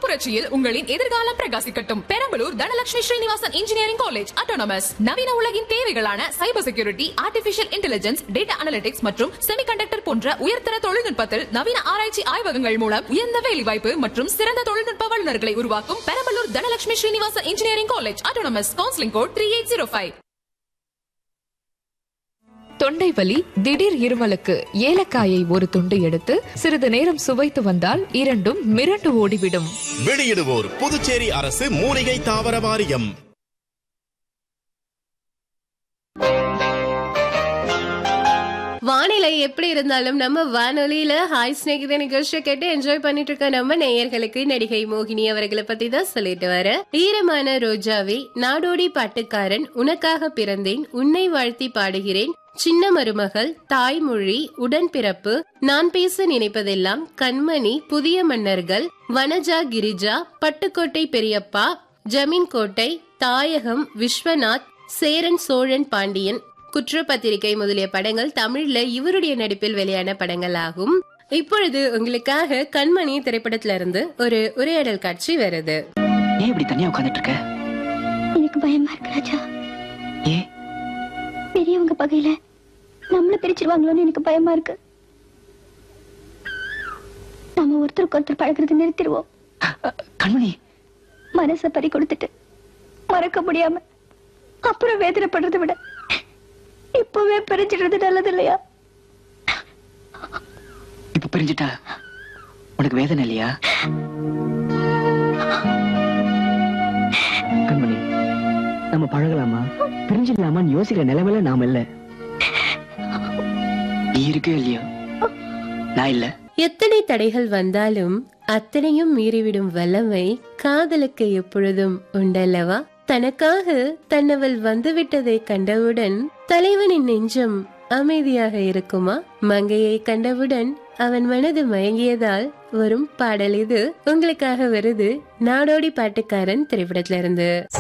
புரட்சியில் உங்களின் எதிர்காலம் பிரகாசிக்கட்டும் Perambalur Dhanalakshmi Srinivasan engineering college autonomous நவீன உலகின் தேவைகளான cyber security artificial intelligence data analytics மற்றும் செமிகண்டக்டர் போன்ற உயர்தர தொழில்நுட்பத்தில் நவீன ஆராய்ச்சி ஆய்வகங்கள் மூலம் உயர்ந்த வேலைவாய்ப்பு மற்றும் சிறந்த தொழில்நுட்ப வல்லுநர்களை உருவாக்கும் Perambalur Dhanalakshmi Srinivasan engineering college autonomous counselling code three eight zero five தொண்டை வலி திடீர் இருமலுக்கு ஏலக்காயை ஒரு துண்டு எடுத்து சிறிது நேரம் சுவைத்து வந்தால் இரண்டும் மிரண்டு ஓடிவிடும் வெளியிடுவோர் புதுச்சேரி அரசு மூலிகை தாவர வாரியம் வானிலை எப்படி இருந்தாலும் நம்ம வானொலியில ஹாய் ஸ்நேகித நிகழ்ச்சியை கேட்டு என்ஜாய் பண்ணிட்டு இருக்க நம்ம நேயர்களுக்கு நடிகை மோகினி அவர்களை பத்தி தான் சொல்லிட்டு வர ஈரமான ரோஜாவே நாடோடி பாட்டுக்காரன் உனக்காக பிறந்தேன் உன்னை வாழ்த்தி பாடுகிறேன் சின்ன மருமகள் தாய்மொழி உடன்பிறப்பு நான் பேச நினைப்பதெல்லாம் கண்மணி புதிய மன்னர்கள் வனஜா கிரிஜா பட்டுக்கோட்டை பெரியப்பா ஜமீன் கோட்டை தாயகம் விஸ்வநாத் சேரன் சோழன் பாண்டியன் குற்றப்பத்திரிகை முதலிய படங்கள் தமிழ்ல இவருடைய நடிப்பில் வெளியான படங்கள் ஆகும் இப்பொழுது உங்களுக்காக கண்மணி திரைப்படத்துல இருந்து ஒரு உரையாடல் காட்சி வருது ஏன் இப்படி தனியா உட்கார்ந்துட்டு இருக்க எனக்கு பயமா இருக்கு ராஜா ஏன் பெரியவங்க பகையில நம்மள பிரிச்சிருவாங்களோன்னு எனக்கு பயமா இருக்கு நாம ஒருத்தருக்கு ஒருத்தர் பழகுறது நிறுத்திடுவோம் கண்மணி மனச பறி கொடுத்துட்டு மறக்க முடியாம அப்புறம் வேதனைப்படுறதை விட இப்பவே பிரிஞ்சிடுறது நல்லது இல்லையா இப்ப பிரிஞ்சுட்டா உனக்கு வேதனை இல்லையா கண்மணி நம்ம பழகலாமா பிரிஞ்சிடலாமான்னு யோசிக்கிற நிலைமையில நாம இல்ல நீ இருக்கே இல்லையா நான் இல்ல எத்தனை தடைகள் வந்தாலும் அத்தனையும் மீறிவிடும் வல்லமை காதலுக்கு எப்பொழுதும் உண்டல்லவா தனக்காக தன்னவள் வந்துவிட்டதை கண்டவுடன் தலைவனின் நெஞ்சம் அமைதியாக இருக்குமா மங்கையை கண்டவுடன் அவன் மனது மயங்கியதால் வரும் பாடல் இது உங்களுக்காக வருது நாடோடி பாட்டுக்காரன் திரைப்படத்துல இருந்து